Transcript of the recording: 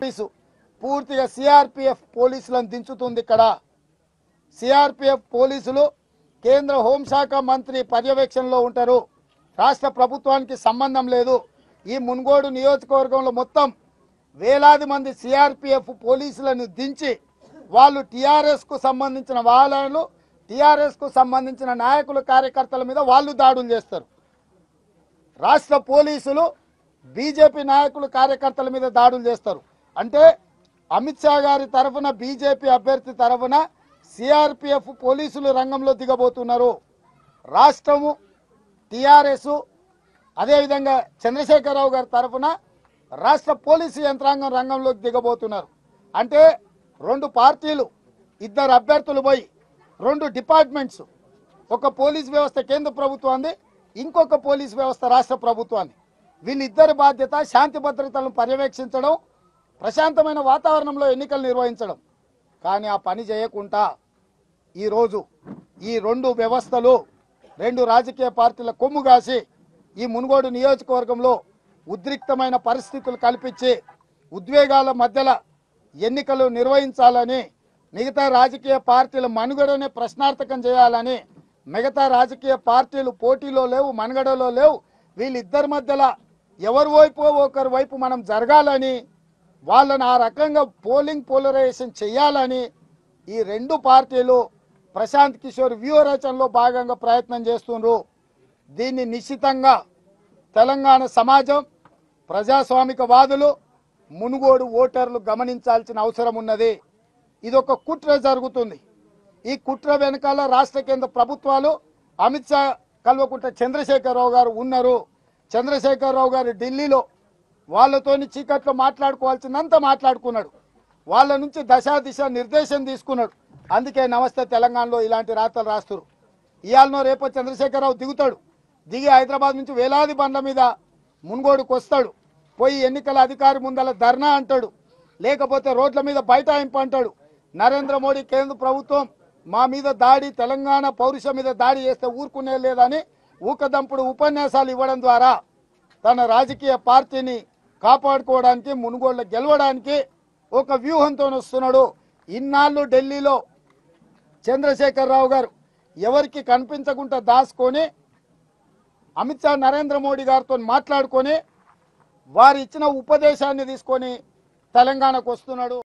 police పూర్తిగా CRPF పోలీసులను దించుతుంది ఇక్కడ సిఆర్పిఎఫ్ పోలీసులు కేంద్ర హోంశాఖ మంత్రి పర్యవేక్షణలో ఉంటారు రాష్ట్ర ప్రభుత్వానికి సంబంధం లేదు ఈ మున్గోడు నియోజకవర్గంలో మొత్తం వేలాది మంది సిఆర్పిఎఫ్ పోలీసులను దించి వాళ్ళు టీఆర్ఎస్ కు సంబంధించిన వాహనాలు టీఆర్ఎస్ కు సంబంధించిన నాయకులు కార్యకర్తల మీద వాళ్ళు దాడులు చేస్తారు రాష్ట్ర పోలీసులు బీజేపీ నాయకులు కార్యకర్తల మీద దాడులు చేస్తారు అంటే అమిత్ షా గారి తరఫున బీజేపీ అభ్యర్థి తరఫున సిఆర్పిఎఫ్ పోలీసులు రంగంలో దిగబోతున్నారు రాష్ట్రము టిఆర్ఎస్ అదేవిధంగా చంద్రశేఖరరావు గారి తరఫున రాష్ట్ర పోలీసు యంత్రాంగం రంగంలోకి దిగబోతున్నారు అంటే రెండు పార్టీలు ఇద్దరు అభ్యర్థులు పోయి రెండు డిపార్ట్మెంట్స్ ఒక పోలీస్ వ్యవస్థ కేంద్ర ప్రభుత్వాన్ని ఇంకొక పోలీస్ వ్యవస్థ రాష్ట్ర ప్రభుత్వాన్ని వీళ్ళిద్దరి బాధ్యత శాంతి భద్రతలను పర్యవేక్షించడం ప్రశాంతమైన వాతావరణంలో ఎన్నికలు నిర్వహించడం కానీ ఆ పని చేయకుండా ఈరోజు ఈ రెండు వ్యవస్థలు రెండు రాజకీయ పార్టీల కొమ్ము కాసి ఈ మునుగోడు నియోజకవర్గంలో ఉద్రిక్తమైన పరిస్థితులు కల్పించి ఉద్వేగాల మధ్యలో ఎన్నికలు నిర్వహించాలని మిగతా రాజకీయ పార్టీల మనుగడనే ప్రశ్నార్థకం చేయాలని మిగతా రాజకీయ పార్టీలు పోటీలో లేవు మనుగడలో లేవు వీళ్ళిద్దరి మధ్యలో ఎవరి వైపు ఒకరి వైపు మనం జరగాలని వాళ్ళని ఆ రకంగా పోలింగ్ పోలరైజేషన్ చేయాలని ఈ రెండు పార్టీలు ప్రశాంత్ కిషోర్ వ్యూహ రచనలో భాగంగా ప్రయత్నం చేస్తున్నారు దీన్ని నిశ్చితంగా తెలంగాణ సమాజం ప్రజాస్వామిక వాదులు మునుగోడు ఓటర్లు గమనించాల్సిన అవసరం ఉన్నది ఇది ఒక కుట్ర జరుగుతుంది ఈ కుట్ర వెనకాల రాష్ట్ర కేంద్ర ప్రభుత్వాలు అమిత్ షా కల్వకుంట్ల చంద్రశేఖరరావు గారు ఉన్నారు చంద్రశేఖరరావు గారు ఢిల్లీలో వాళ్ళతోని చీకట్లో మాట్లాడుకోవాల్సిందంతా మాట్లాడుకున్నాడు వాళ్ళ నుంచి దశా దిశ నిర్దేశం తీసుకున్నాడు అందుకే నమస్తే తెలంగాణలో ఇలాంటి రాతలు రాస్తారు ఇవాళనో రేపో చంద్రశేఖరరావు దిగుతాడు దిగి హైదరాబాద్ నుంచి వేలాది బండ్ల మీద మున్గోడుకు వస్తాడు పోయి ఎన్నికల అధికారి ముందల ధర్నా అంటాడు లేకపోతే రోడ్ల మీద బైఠాయింపు అంటాడు నరేంద్ర మోడీ కేంద్ర ప్రభుత్వం మా మీద దాడి తెలంగాణ పౌరుషం మీద దాడి చేస్తే ఊరుకునే లేదని ఊకదంపుడు ఉపన్యాసాలు ఇవ్వడం ద్వారా తన రాజకీయ పార్టీని కాపాడుకోవడానికి మునుగోళ్ళ గెలవడానికి ఒక వ్యూహంతో వస్తున్నాడు ఇన్నాళ్ళు ఢిల్లీలో చంద్రశేఖరరావు గారు ఎవరికి కనిపించకుండా దాచుకొని అమిత్ షా నరేంద్ర మోడీ గారితో మాట్లాడుకొని వారు ఇచ్చిన ఉపదేశాన్ని తీసుకొని తెలంగాణకు వస్తున్నాడు